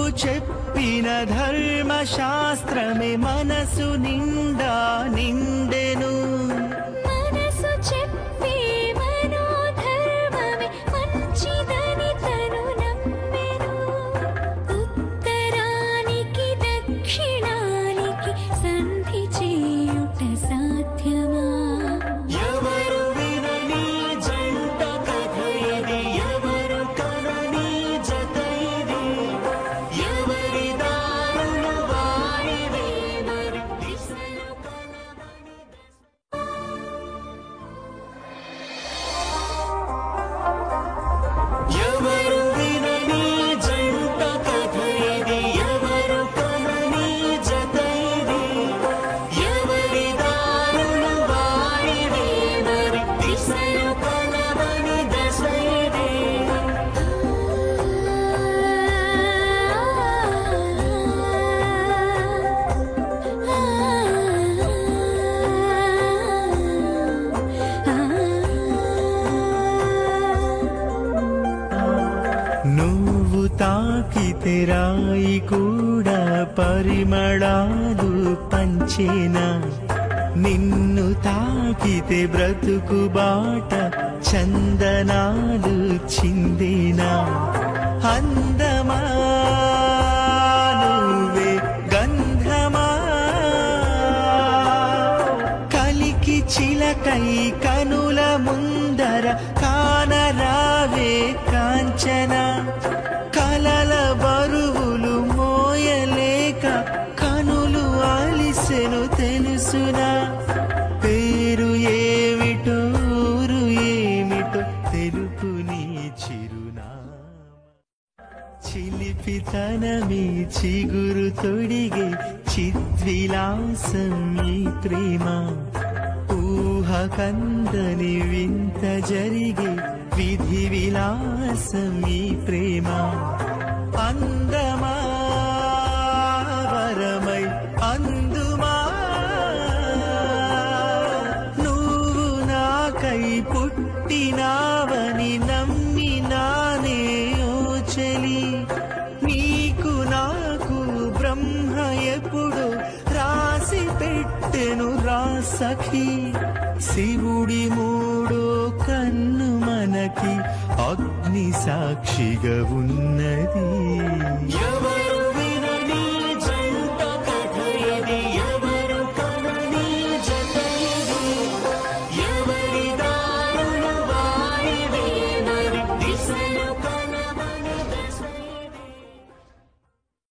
చెప్పిన ధర్మశాస్త్రమే మనసు నిండా నిండెను మనసు చెప్పే మనోధర్మమే మంచిదని తను నమ్మెను ఉత్తరానికి దక్షిణానికి సంధి చేయుట సాధ్యమా ఎవరు వినని జంట కథ ఇది ఎవరు కనని జత ఇది ఎవరి దారులు వారివే మరి దిశలు కలవని ఎవరు వినని జంట కథ ఇది ఎవరు కనని జత ఇది ఎవరి దారులు వారివే మరి దిశలు కలవని దశ ఇది నువ్వు తాకితే రాయి కూడా పరిమళాలు పంచేనా నిన్ను తాకితే బ్రతుకు బాట చందనాలు చిందేనా అందమా నువ్వే గంధమా కలికి చిలకై కనుల ముందర కానరావే కాంచన కలల బరువులు మోయలేక కనులు ఆలిసెను తెలుసునా పేరు ఏమిటో ఊరు ఏమిటో తెలుపు నీ చిరునామా చిలిపితనమే చిగురు తొడిగే చిద్విలాసం ఈ ప్రేమ ఊహ కందని వింత జరిగే విధి విలాసం ఈ ప్రేమ అందమా వరమై అందుమా నువ్వు నాకై పుట్టినావని నమ్మినానే ఓ చెలి నీకు నాకు బ్రహ్మ ఎప్పుడు రాసి పెట్టెను రా సఖి శివుడి మూడో కన్ను మనకి అగ్ని సాక్షిగా ఉన్నది